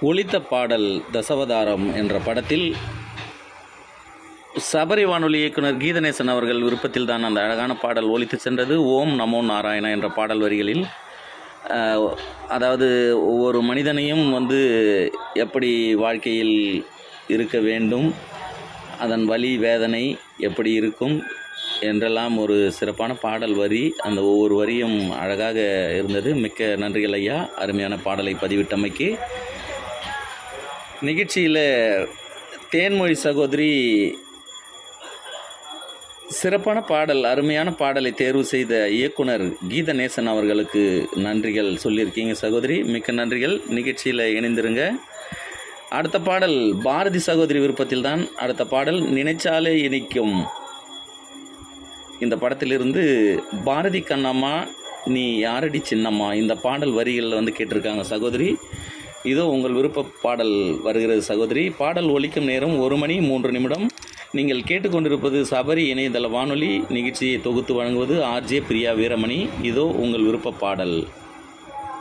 ஒலித்த பாடல் தசவதாரம் என்ற படத்தில் சபரி வானொலி இயக்குனர் கீதநேசன் அவர்கள் விருப்பத்தில் தான் அந்த அழகான பாடல் ஒலித்து சென்றது ஓம் நமோ நாராயணா என்ற பாடல் வரிகளில் அஹ், அதாவது ஒவ்வொரு மனிதனையும் வந்து எப்படி வாழ்க்கையில் இருக்க வேண்டும் அதன் வலி வேதனை எப்படி இருக்கும் என்றெல்லாம் ஒரு சிறப்பான பாடல் வரி அந்த ஒவ்வொரு வரியும் அழகாக இருந்தது மிக்க நன்றிகள் ஐயா அருமையான பாடலை பதிவிட்டமைக்கு நிகழ்ச்சியில் தேன்மொழி சகோதரி சிறப்பான பாடல் அருமையான பாடலை தேர்வு செய்த இயக்குனர் கீதநேசன் அவர்களுக்கு நன்றிகள் சொல்லியிருக்கீங்க சகோதரி மிக்க நன்றிகள் நிகழ்ச்சியில் இணைந்திருங்க அடுத்த பாடல் பாரதி சகோதரி விருப்பத்தில் தான் அடுத்த பாடல் நினைச்சாலே இனிக்கும் இந்த படத்திலிருந்து பாரதி கண்ணம்மா நீ யாரடி சின்னம்மா இந்த பாடல் வரிகளில் வந்து கேட்டிருக்காங்க சகோதரி இதோ உங்கள் விருப்ப பாடல் வருகிறது சகோதரி பாடல் ஒலிக்கும் நேரம் ஒரு மணி மூன்று நிமிடம் நீங்கள் கேட்டுக்கொண்டிருப்பது சபரி இணையதள வானொலி நிகழ்ச்சியை தொகுத்து வழங்குவது ஆர்ஜே பிரியா வீரமணி இதோ உங்கள் விருப்ப பாடல்